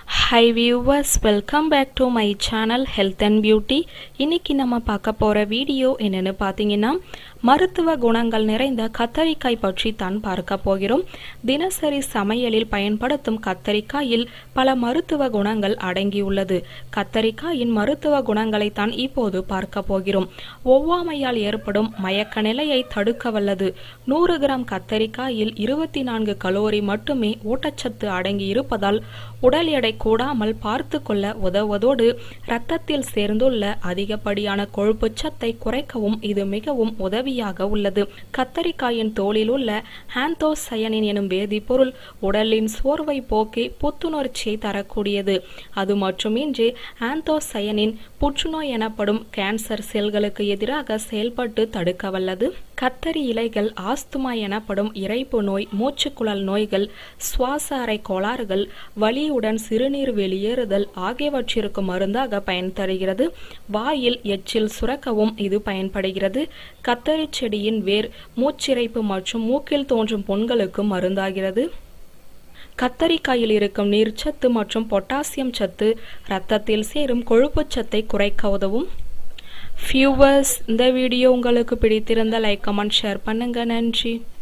high viewers welcome back to my channel health and beauty இன்னைக்கு நம்ம பார்க்க போகிற வீடியோ என்னென்னு பார்த்தீங்கன்னா மருத்துவ குணங்கள் நிறைந்த கத்தரிக்காய் பற்றி தான் பார்க்க போகிறோம் தினசரி சமையலில் பயன்படுத்தும் கத்தரிக்காயில் பல மருத்துவ குணங்கள் அடங்கியுள்ளது கத்தரிக்காயின் மருத்துவ குணங்களை தான் இப்போது பார்க்க போகிறோம் ஒவ்வாமையால் ஏற்படும் மயக்க நிலையை தடுக்க வல்லது நூறு கிராம் கத்தரிக்காயில் இருபத்தி நான்கு கலோரி மட்டுமே ஊட்டச்சத்து அடங்கி இருப்பதால் உடல் எடை கூடாமல் பார்த்து கொள்ள உதவுவதோடு இரத்தத்தில் சேர்ந்துள்ள அதிகப்படியான கொழுப்புச் சத்தை குறைக்கவும் இது மிகவும் உதவியாக உள்ளது கத்தரிக்காயின் தோலில் உள்ள ஆந்தோசயனின் எனும் வேதிப்பொருள் உடலின் சோர்வை போக்கி புத்துணர்ச்சியை தரக்கூடியது அது மட்டுமின்றி ஆந்தோசயனின் புற்றுநோய் எனப்படும் கேன்சர் செல்களுக்கு எதிராக செயல்பட்டு தடுக்க வல்லது கத்தரி இலைகள் ஆஸ்துமா எனப்படும் இறைப்பு நோய் மூச்சுக்குழல் நோய்கள் சுவாச அறை கோளாறுகள் வலியுடன் சிறுநீர் வெளியேறுதல் ஆகியவற்றிற்கு மருந்தாக பயன் தருகிறது வாயில் எச்சில் சுரக்கவும் இது பயன்படுகிறது கத்தரி செடியின் வேர் மூச்சிறைப்பு மற்றும் மூக்கில் தோன்றும் புண்களுக்கு மருந்தாகிறது கத்தரிக்காயில் இருக்கும் நீர்ச்சத்து மற்றும் பொட்டாசியம் சத்து இரத்தத்தில் சேரும் கொழுப்புச் சத்தை குறைக்க உதவும் ஃபியூவர்ஸ் இந்த வீடியோ உங்களுக்கு பிடித்திருந்த லைக் கமெண்ட் ஷேர் பண்ணுங்க நன்றி